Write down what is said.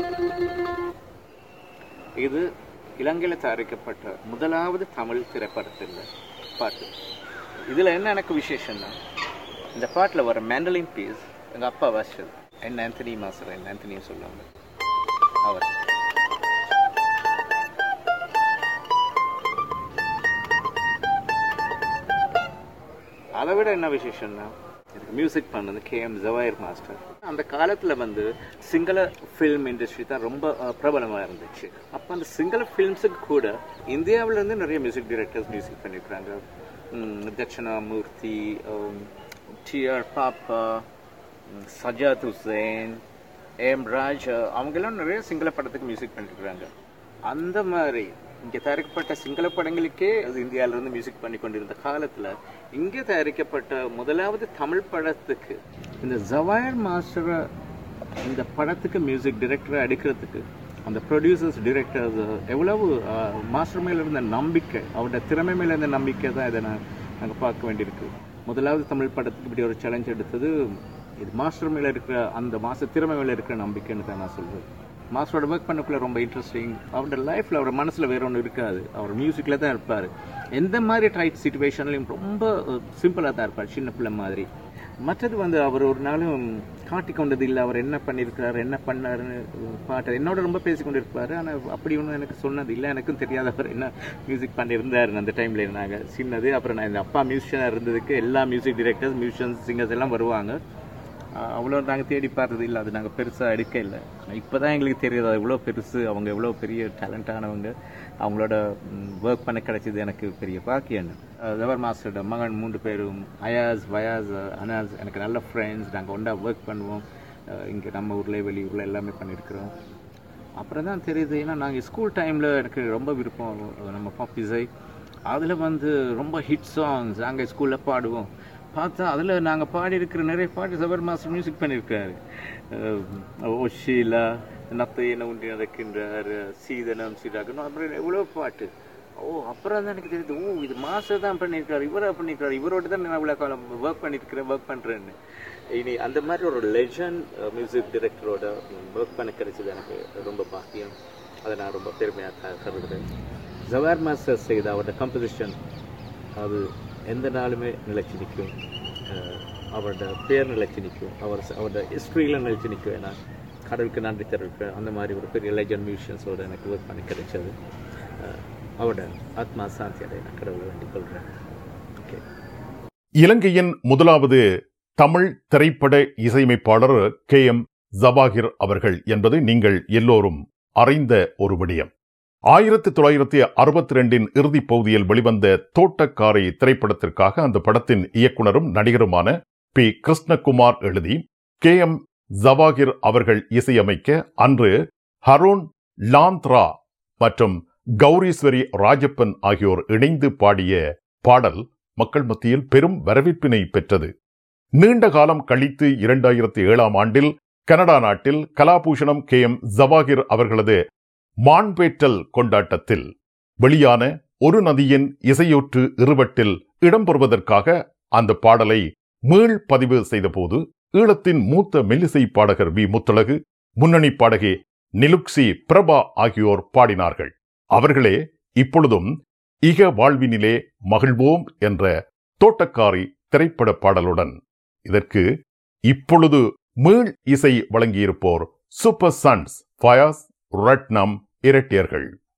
இது இலங்கையில் தயாரிக்கப்பட்ட முதலாவது தமிழ் திரைப்படத்தில் பாட்டு இதில் என்ன எனக்கு விசேஷம்னா இந்த பாட்டில் வர மேண்டலின் பீஸ் எங்கள் அப்பா வாசிச்சது என் ஆந்தனி மாஸ்டர் என் ஆந்தனியும் சொல்லுவாங்க அவர் அதை விட என்ன விசேஷம்னா இதுக்கு மியூசிக் பண்ணது கே எம் ஜவாயர் மாஸ்டர் அந்த காலத்தில் வந்து சிங்கள ஃபில்ம் இண்டஸ்ட்ரி தான் ரொம்ப அஹ், பிரபலமா இருந்துச்சு அப்போ அந்த சிங்கள ஃபில்ம்ஸுக்கு கூட இந்தியாவுல இருந்து நிறைய மியூசிக் டைரக்டர்ஸ் மியூசிக் பண்ணியிருக்கிறாங்க ம், தட்சிணாமூர்த்தி டிஆர் பாப்பா ம், சஜாத் ஹுசேன் ஏம் ராஜ் அவங்கெல்லாம் நிறைய சிங்கள படத்துக்கு மியூசிக் பண்ணிருக்கிறாங்க அந்த மாதிரி இங்கே தயாரிக்கப்பட்ட சிங்கள படங்களுக்கே அது இந்தியாவில இருந்து மியூசிக் பண்ணி கொண்டிருந்த காலத்தில் இங்கே தயாரிக்கப்பட்ட முதலாவது தமிழ் படத்துக்கு இந்த ஜவாயர் மாஸ்டரை இந்த படத்துக்கு மியூசிக் டைரக்டரை எடுக்கிறதுக்கு அந்த ப்ரொடியூசர்ஸ் டிரெக்டர்ஸ் எவ்வளவு மாஸ்டர் மேல இருந்த நம்பிக்கை அவரோட திறமை மேல இருந்த நம்பிக்கை தான் இதை நான் நாங்கள் பார்க்க வேண்டியிருக்கு முதலாவது தமிழ் படத்துக்கு இப்படி ஒரு சேலஞ்ச் எடுத்தது இது மாஸ்டர் மேல இருக்கிற அந்த மாஸ்டர் திறமை மேல இருக்கிற நம்பிக்கைன்னு தான் நான் சொல்வேன் மாஸ்டரோட ஒர்க் பண்ணக்குள்ள ரொம்ப இன்ட்ரெஸ்டிங் அவரோட லைஃப்ல அவரோட மனசுல வேற ஒன்று இருக்காது அவர் மியூசிக்ல தான் இருப்பார் எந்த மாதிரி டைட் சுச்சுவேஷன்லையும் ரொம்ப சிம்பிளாக தான் இருப்பார் சின்ன பிள்ளை மாதிரி மற்றது வந்து அவர் ஒரு நாளும் காட்டி கொண்டது இல்லை அவர் என்ன பண்ணியிருக்கிறாரு என்ன பண்ணாருன்னு பாட்டு என்னோட ரொம்ப பேசி கொண்டு இருப்பார் ஆனால் அப்படி ஒன்றும் எனக்கு சொன்னது இல்லை எனக்கும் தெரியாத அவர் என்ன மியூசிக் பண்ணியிருந்தார் அந்த டைமில் இருந்தாங்க சின்னது அப்புறம் நான் எங்கள் அப்பா மியூசிஷியனாக இருந்ததுக்கு எல்லா மியூசிக் டிரெக்டர்ஸ் மியூசிஷியன்ஸ் சிங்கர்ஸ் எல்லாம் வருவாங்க ஆஹ் அவ்வளோ நாங்கள் தேடி பார்த்தது இல்லை அது நாங்கள் பெருசாக எடுக்க இல்லை இப்போ தான் எங்களுக்கு தெரியுது அது எவ்வளோ பெருசு அவங்க எவ்வளோ பெரிய டேலண்டானவங்க அவங்களோட ஒர்க் பண்ண கிடைச்சது எனக்கு பெரிய பாக்கியம் ஜவர் மாஸ்டரோட மகன் மூன்று பேரும் அயாஸ் வயாஸ் அனாஸ் எனக்கு நல்ல ஃப்ரெண்ட்ஸ் நாங்கள் ஒன்றா ஒர்க் பண்ணுவோம் இங்கே நம்ம ஊரில் வெளியூரில் எல்லாமே பண்ணியிருக்கிறோம் அப்புறம் தான் தெரியுது ஏன்னா நாங்கள் ஸ்கூல் டைமில் எனக்கு ரொம்ப விருப்பம் நம்ம பாப்பிசை அதில் வந்து ரொம்ப ஹிட் சாங்ஸ் நாங்கள் ஸ்கூலில் பாடுவோம் பார்த்தா அதில் நாங்கள் பாடியிருக்கிற நிறைய பாட்டு ஜபர் மாஸ்டர் மியூசிக் பண்ணியிருக்காரு அஹ் ஓ ஷீலா நத்தை என்ன உண்டி நடக்கின்றார் சீதனம் சீதாகணும் அப்புறம் எவ்வளோ பாட்டு ஓ அப்புறம் தான் எனக்கு தெரியுது ஓ இது மாஸ்டர் தான் பண்ணியிருக்காரு இவரா பண்ணியிருக்காரு இவரோட தான் நான் இவ்வளோ காலம் ஒர்க் பண்ணியிருக்கிறேன் ஒர்க் பண்ணுறேன்னு இனி அந்த மாதிரி ஒரு லெஜண்ட் மியூசிக் டைரக்டரோட ஒர்க் பண்ண கிடைச்சது எனக்கு ரொம்ப பாக்கியம் அதை நான் ரொம்ப பெருமையாக கருதுகிறேன் ஜவார் மாஸ்டர் செய்த அவரோட கம்போசிஷன் அது எந்த நாளுமே நிலைச்சு நிற்கும் அஹ் அவரோட பேர் நிலைச்சு நிற்கும் அவர் அவரோட ஹிஸ்ட்ரியில் நிலைச்சு நிற்கும் ஏன்னா கடவுளுக்கு நன்றி தெரிவிப்பேன் அந்த மாதிரி ஒரு பெரிய லெஜண்ட் மியூசியன்ஸோட எனக்கு ஒர்க் பண்ணி கிடைச்சது அஹ் அவரோட ஆத்மா சாந்தி அடைய நான் கடவுளை வேண்டிக் கொள்கிறேன் ஓகே இலங்கையின் முதலாவது தமிழ் திரைப்பட இசையமைப்பாளர் கே எம் ஜபாகிர் அவர்கள் என்பது நீங்கள் எல்லோரும் அறிந்த ஒரு விடயம் ஆயிரத்தி தொள்ளாயிரத்தி அறுபத்தி ரெண்டின் இறுதிப் பகுதியில் வெளிவந்த தோட்டக்காரை திரைப்படத்திற்காக அந்த படத்தின் இயக்குனரும் நடிகருமான பி கிருஷ்ணகுமார் எழுதி கே எம் ஜவாகிர் அவர்கள் இசையமைக்க அன்று ஹரோன் லாந்த்ரா மற்றும் கௌரீஸ்வரி ராஜப்பன் ஆகியோர் இணைந்து பாடிய பாடல் மக்கள் மத்தியில் பெரும் வரவேற்பினை பெற்றது நீண்ட காலம் கழித்து இரண்டாயிரத்தி ஏழாம் ஆண்டில் கனடா நாட்டில் கலாபூஷணம் கே எம் ஜவாகிர் அவர்களது மான்பேற்றல் கொண்டாட்டத்தில் வெளியான ஒரு நதியின் இசையொற்று இருவட்டில் இடம்பெறுவதற்காக அந்த பாடலை மீள் பதிவு செய்தபோது ஈழத்தின் மூத்த மெல்லிசை பாடகர் வி முத்தழகு முன்னணி பாடகி நிலுக்சி பிரபா ஆகியோர் பாடினார்கள் அவர்களே இப்பொழுதும் இக வாழ்வினிலே மகிழ்வோம் என்ற தோட்டக்காரி திரைப்பட பாடலுடன் இதற்கு இப்பொழுது மீள் இசை வழங்கியிருப்போர் சூப்பர் சன்ஸ் ஃபயாஸ் ரட்னம் இரட்டியர்கள்